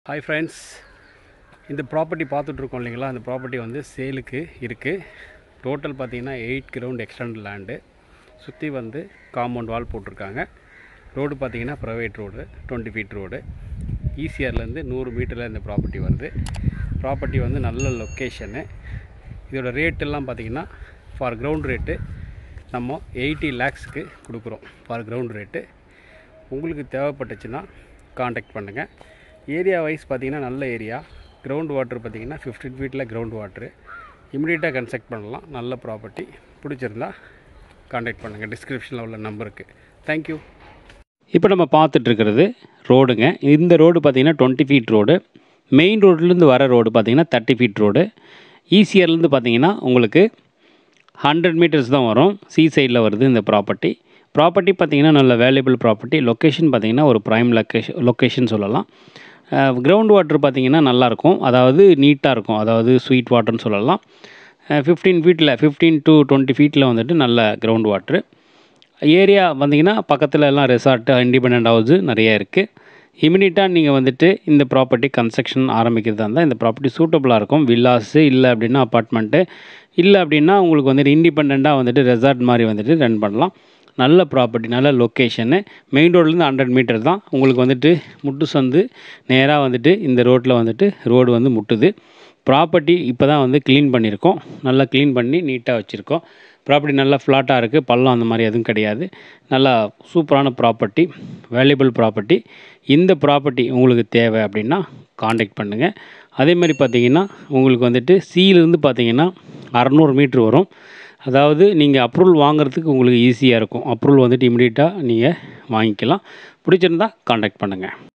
hi friends இந்த property பார்த்துட்ருக்கோம் இல்லைங்களா அந்த ப்ராப்பர்ட்டி வந்து சேலுக்கு இருக்குது டோட்டல் பார்த்தீங்கன்னா எயிட் கிரவுண்ட் எக்ஸ்டெண்ட் லேண்டு சுற்றி வந்து காம்பவுண்ட் வால் போட்டிருக்காங்க ரோடு பார்த்தீங்கன்னா private road twenty feet road ஈசிஆர்லேருந்து நூறு மீட்டரில் இந்த ப்ராப்பர்ட்டி வருது ப்ராப்பர்ட்டி வந்து நல்ல லொக்கேஷனு இதோட ரேட்டெல்லாம் பார்த்தீங்கன்னா ஃபார் கிரவுண்ட் ரேட்டு நம்ம எயிட்டி லேக்ஸுக்கு கொடுக்குறோம் ஃபார் கிரவுண்ட் ரேட்டு உங்களுக்கு தேவைப்பட்டுச்சுன்னா காண்டாக்ட் பண்ணுங்கள் ஏரியா வைஸ் பார்த்தீங்கன்னா நல்ல ஏரியா கிரவுண்ட் வாட்டர் பார்த்தீங்கன்னா ஃபிஃப்டீன் ஃபீட்டில் கிரவுண்ட் வாட்ரு இமிடியேட்டாக கன்ஸ்ட்ரக்ட் பண்ணலாம் நல்ல ப்ராப்பர்ட்டி பிடிச்சிருந்தா காண்டாக்ட் பண்ணுங்கள் டிஸ்கிரிப்ஷனில் உள்ள நம்பருக்கு தேங்க்யூ இப்போ நம்ம பார்த்துட்ருக்கிறது ரோடுங்க இந்த ரோடு பார்த்தீங்கன்னா டுவெண்ட்டி ஃபீட் ரோடு மெயின் ரோட்லேருந்து வர ரோடு பார்த்தீங்கன்னா தேர்ட்டி ஃபீட் ரோடு ஈசிஆர்லேருந்து பார்த்தீங்கன்னா உங்களுக்கு ஹண்ட்ரட் மீட்டர்ஸ் தான் வரும் சி சைடில் வருது இந்த ப்ராப்பர்ட்டி ப்ராப்பர்ட்டி பார்த்தீங்கன்னா நல்ல வேல்யூபிள் ப்ராப்பர்ட்டி லொக்கேஷன் பார்த்தீங்கன்னா ஒரு ப்ரைம் லொக்கேஷன் லொக்கேஷன் சொல்லலாம் கிரவுண்ட் வாட்டர் பார்த்தீங்கன்னா நல்லாயிருக்கும் அதாவது நீட்டாக இருக்கும் அதாவது ஸ்வீட் வாட்டர்னு சொல்லலாம் ஃபிஃப்டீன் ஃபீட்டில் ஃபிஃப்டீன் டு டுவெண்ட்டி ஃபீட்டில் வந்துட்டு நல்ல கிரவுண்ட் வாட்ரு ஏரியா வந்தீங்கன்னா பக்கத்தில் எல்லாம் ரெசார்ட்டு இண்டிபெண்ட் ஹவுஸு நிறைய இருக்குது இமிடியட்டாக நீங்கள் வந்துட்டு இந்த ப்ராப்பர்ட்டி கன்ஸ்ட்ரக்ஷன் ஆரம்பிக்கிறதா இருந்தால் இந்த ப்ராப்பர்ட்டி சூட்டபுளாக இருக்கும் வில்லாஸு இல்லை அப்படின்னா அப்பார்ட்மெண்ட்டு இல்லை அப்படின்னா உங்களுக்கு வந்துட்டு இண்டிபெண்ட்டாக வந்துட்டு ரெசார்ட் மாதிரி வந்துட்டு ரன் பண்ணலாம் நல்ல ப்ராப்பர்ட்டி நல்ல லொக்கேஷனு மெயின் ரோட்லேருந்து ஹண்ட்ரட் மீட்டர் தான் உங்களுக்கு வந்துட்டு முட்டு சந்து நேராக வந்துட்டு இந்த ரோட்டில் வந்துட்டு ரோடு வந்து முட்டுது ப்ராப்பர்ட்டி இப்போ தான் வந்து க்ளீன் பண்ணியிருக்கோம் நல்லா க்ளீன் பண்ணி நீட்டாக வச்சுருக்கோம் ப்ராப்பர்ட்டி நல்லா ஃப்ளாட்டாக இருக்குது பள்ளம் அந்த மாதிரி எதுவும் கிடையாது நல்லா சூப்பரான ப்ராப்பர்ட்டி வேல்யூபிள் ப்ராப்பர்ட்டி இந்த ப்ராப்பர்ட்டி உங்களுக்கு தேவை அப்படின்னா காண்டாக்ட் பண்ணுங்கள் அதே மாதிரி பார்த்தீங்கன்னா உங்களுக்கு வந்துட்டு சீலேருந்து பார்த்தீங்கன்னா அறநூறு மீட்ரு வரும் அதாவது நீங்கள் அப்ரூவல் வாங்குறதுக்கு உங்களுக்கு ஈஸியாக இருக்கும் அப்ரூவல் வந்துட்டு இமிடியட்டாக நீங்கள் வாங்கிக்கலாம் பிடிச்சிருந்தா காண்டாக்ட் பண்ணுங்கள்